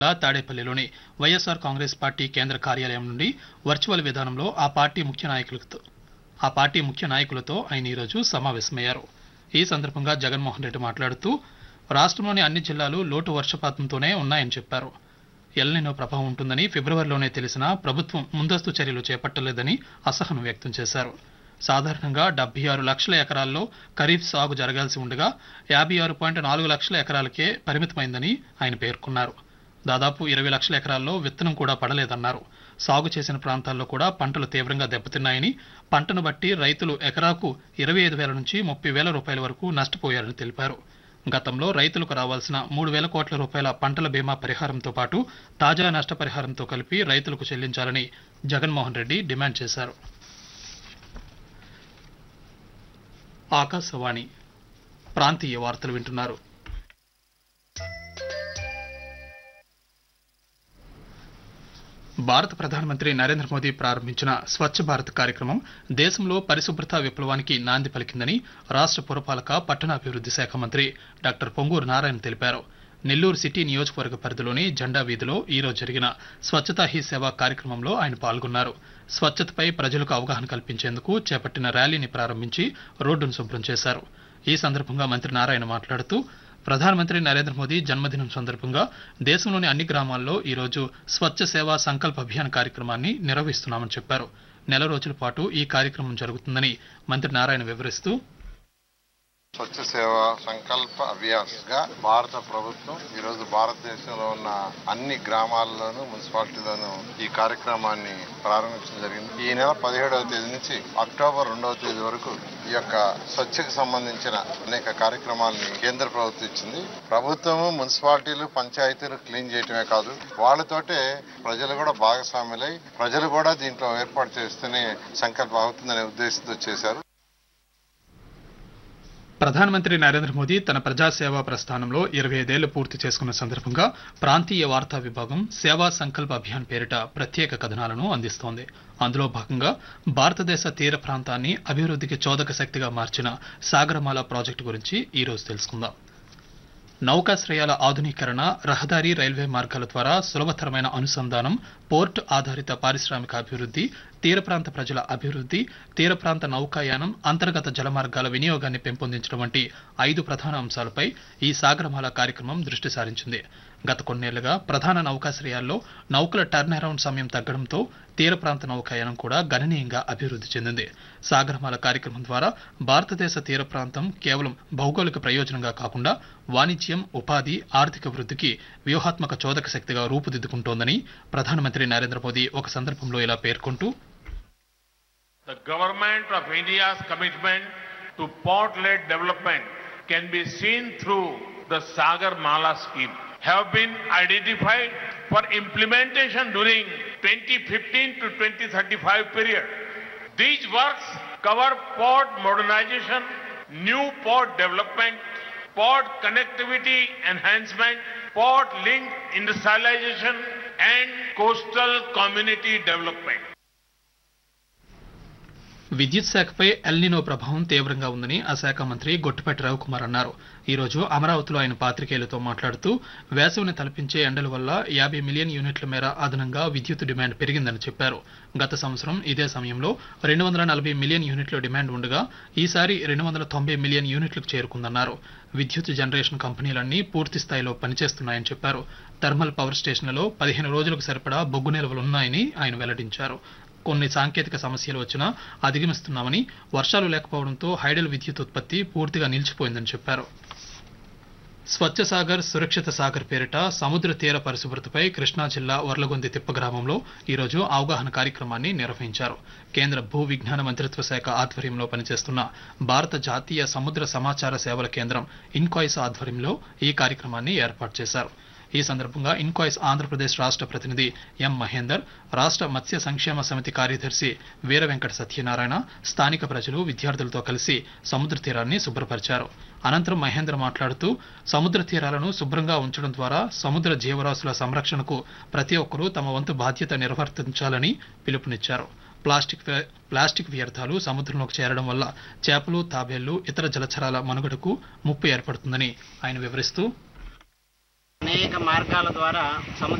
జిల్లా తాడేపల్లిలోని వైఎస్ఆర్ కాంగ్రెస్ పార్టీ కేంద్ర కార్యాలయం నుండి వర్చువల్ విధానంలో ఆ పార్టీ ముఖ్య నాయకులతో ఆ పార్టీ ముఖ్య నాయకులతో ఆయన ఈరోజు సమావేశమయ్యారు ఈ సందర్భంగా జగన్మోహన్ రెడ్డి మాట్లాడుతూ రాష్ట్రంలోని అన్ని జిల్లాలు లోటు వర్షపాతంతోనే ఉన్నాయని చెప్పారు ఎల్నినో ప్రభావం ఉంటుందని ఫిబ్రవరిలోనే తెలిసినా ప్రభుత్వం ముందస్తు చర్యలు చేపట్టలేదని అసహనం వ్యక్తం చేశారు సాధారణంగా డెబ్బై ఆరు లక్షల ఎకరాల్లో ఖరీఫ్ సాగు జరగాల్సి ఉండగా యాభై ఆరు పాయింట్ నాలుగు లక్షల ఎకరాలకే పరిమితమైందని ఆయన పేర్కొన్నారు దాదాపు ఇరవై లక్షల ఎకరాల్లో విత్తనం కూడా పడలేదన్నారు సాగు చేసిన ప్రాంతాల్లో కూడా పంటలు తీవ్రంగా దెబ్బతిన్నాయని పంటను బట్టి రైతులు ఎకరాకు ఇరవై ఐదు వేల నుంచి ముప్పై వేల రూపాయల వరకు నష్టపోయారని తెలిపారు గతంలో రైతులకు రావాల్సిన మూడు వేల కోట్ల రూపాయల పంటల బీమా పరిహారంతో పాటు తాజా నష్టపరిహారంతో కలిపి రైతులకు చెల్లించాలని జగన్మోహన్ రెడ్డి డిమాండ్ చేశారు ఆకాశవాణి ప్రాంతీయ వార్తలు వింటున్నారు భారత ప్రధానమంత్రి నరేంద్ర మోదీ ప్రారంభించిన స్వచ్ఛ భారత్ కార్యక్రమం దేశంలో పరిశుభ్రత విప్లవానికి నాంది పలికిందని రాష్ట్ర పురపాలక పట్టణాభివృద్ధి శాఖ మంత్రి డాక్టర్ పొంగూరు నారాయణ తెలిపారు నెల్లూరు సిటీ నియోజకవర్గ పరిధిలోని జెండా వీధిలో ఈరోజు జరిగిన స్వచ్ఛతా హీ సేవ కార్యక్రమంలో ఆయన పాల్గొన్నారు స్వచ్ఛతపై ప్రజలకు అవగాహన కల్పించేందుకు చేపట్టిన ర్యాలీని ప్రారంభించి రోడ్డును శుభ్రం చేశారు ఈ సందర్భంగా మంత్రి నారాయణ మాట్లాడుతూ ప్రధానమంత్రి నరేంద్ర మోదీ జన్మదినం సందర్భంగా దేశంలోని అన్ని గ్రామాల్లో ఈరోజు స్వచ్ఛ సేవా సంకల్ప అభియాన్ కార్యక్రమాన్ని నిర్వహిస్తున్నామని చెప్పారు నెల రోజుల పాటు ఈ కార్యక్రమం జరుగుతుందని మంత్రి నారాయణ వివరిస్తూ స్వచ్ఛ సేవ సంకల్ప అభ్యాస్ గా భారత ప్రభుత్వం ఈ రోజు భారతదేశంలో ఉన్న అన్ని గ్రామాల్లోనూ మున్సిపాలిటీలోనూ ఈ కార్యక్రమాన్ని ప్రారంభించడం జరిగింది ఈ నెల పదిహేడవ తేదీ నుంచి అక్టోబర్ రెండవ తేదీ వరకు ఈ యొక్క స్వచ్ఛకు సంబంధించిన అనేక కార్యక్రమాలని కేంద్ర ప్రభుత్వం ఇచ్చింది ప్రభుత్వము మున్సిపాలిటీలు పంచాయతీలు క్లీన్ చేయటమే కాదు వాళ్ళతోటే ప్రజలు కూడా భాగస్వాములై ప్రజలు కూడా దీంట్లో ఏర్పాటు చేస్తేనే సంకల్పం అవుతుందనే ఉద్దేశంతో చేశారు ప్రధానమంత్రి నరేంద్ర మోదీ తన ప్రజాసేవా ప్రస్థానంలో ఇరవై ఐదేళ్లు పూర్తి చేసుకున్న సందర్భంగా ప్రాంతీయ వార్తా విభాగం సేవా సంకల్ప అభియాన్ పేరిట ప్రత్యేక కథనాలను అందిస్తోంది అందులో భాగంగా భారతదేశ తీర ప్రాంతాన్ని అభివృద్ధికి చోదక శక్తిగా మార్చిన సాగరమాల ప్రాజెక్టు గురించి ఈ రోజు తెలుసుకుందాం నౌకాశ్రయాల ఆధునీకరణ రహదారి రైల్వే మార్గాల ద్వారా సులభతరమైన అనుసంధానం పోర్ట్ ఆధారిత పారిశ్రామిక అభివృద్ధి తీర ప్రాంత ప్రజల అభివృద్ధి తీర ప్రాంత నౌకాయానం అంతర్గత జలమార్గాల వినియోగాన్ని పెంపొందించడం వంటి ఐదు ప్రధాన అంశాలపై ఈ సాగరమాల కార్యక్రమం దృష్టి సారించింది గత కొన్నేళ్లుగా ప్రధాన నౌకాశ్రయాల్లో నౌకల టర్న్ అరౌండ్ సమయం తగ్గడంతో తీర ప్రాంత నౌకాయానం కూడా గణనీయంగా అభివృద్ధి చెందింది సాగరమాల కార్యక్రమం ద్వారా భారతదేశ తీర ప్రాంతం కేవలం భౌగోళిక ప్రయోజనంగా కాకుండా వాణిజ్యం ఉపాధి ఆర్థిక వృద్ధికి వ్యూహాత్మక చోదక శక్తిగా రూపుదిద్దుకుంటోందని ప్రధానమంత్రి నరేంద్ర మోదీ ఒక సందర్భంలో ఇలా పేర్కొంటూ The government of India's commitment to port-led development can be seen through the Sagar Mala scheme have been identified for implementation during 2015 to 2035 period. These works cover port modernization, new port development, port connectivity enhancement, port link industrialization and coastal community development. విద్యుత్ శాఖపై El Niño ప్రభావం తీవ్రంగా ఉందని ఆ శాఖ మంత్రి గొట్టిపాటి రవికుమార్ అన్నారు ఈ రోజు అమరావతిలో ఆయన పాత్రికేయులతో మాట్లాడుతూ వేసవిని తలపించే ఎండల వల్ల యాభై మిలియన్ యూనిట్ల మేర అదనంగా విద్యుత్ డిమాండ్ పెరిగిందని చెప్పారు గత సంవత్సరం ఇదే సమయంలో రెండు వందల నలభై మిలియన్ యూనిట్ల డిమాండ్ ఉండగా ఈసారి రెండు వందల తొంభై మిలియన్ యూనిట్లకు చేరుకుందన్నారు విద్యుత్ జనరేషన్ కంపెనీలన్నీ పూర్తి స్థాయిలో పనిచేస్తున్నాయని చెప్పారు థర్మల్ పవర్ స్టేషన్లలో పదిహేను రోజులకు సరిపడా బొగ్గు నిల్వలున్నాయని ఆయన వెల్లడించారు కొన్ని సాంకేతిక సమస్యలు వచ్చినా అధిగమిస్తున్నామని వర్షాలు లేకపోవడంతో హైడల్ విద్యుత్ ఉత్పత్తి పూర్తిగా నిలిచిపోయిందని చెప్పారు స్వచ్ఛ సాగర్ సురక్షిత సాగర్ పేరిట సముద్ర తీర పరిశుభ్రతపై కృష్ణా జిల్లా వర్లగొంది తిప్ప గ్రామంలో ఈరోజు అవగాహన కార్యక్రమాన్ని నిర్వహించారు కేంద్ర భూ విజ్ఞాన మంత్రిత్వ శాఖ ఆధ్వర్యంలో పనిచేస్తున్న భారత జాతీయ సముద్ర సమాచార సేవల కేంద్రం ఇన్కాయిస్ ఆధ్వర్యంలో ఈ కార్యక్రమాన్ని ఏర్పాటు చేశారు ఈ సందర్భంగా ఇన్కాయిస్ ఆంధ్రప్రదేశ్ రాష్ట్ర ప్రతినిధి ఎం మహేందర్ రాష్ట్ర మత్స్య సంక్షేమ సమితి కార్యదర్శి వీర వెంకట సత్యనారాయణ స్థానిక ప్రజలు విద్యార్థులతో కలిసి సముద్ర తీరాన్ని శుభ్రపరిచారు అనంతరం మహేందర్ మాట్లాడుతూ సముద్ర తీరాలను శుభ్రంగా ఉంచడం ద్వారా సముద్ర జీవరాశుల సంరక్షణకు ప్రతి ఒక్కరూ తమ వంతు బాధ్యత నిర్వర్తించాలని పిలుపునిచ్చారు ప్లాస్టిక్ వ్య- ప్లాస్టిక్ వ్యర్థాలు సముద్రంలోకి చేరడం వల్ల చేపలు తాబేళ్లు ఇతర జలచరాల మనుగడకు ముప్పు ఏర్పడుతుందని ఆయన వివరిస్తూ అనేక మార్గాల ద్వారా సముద్ర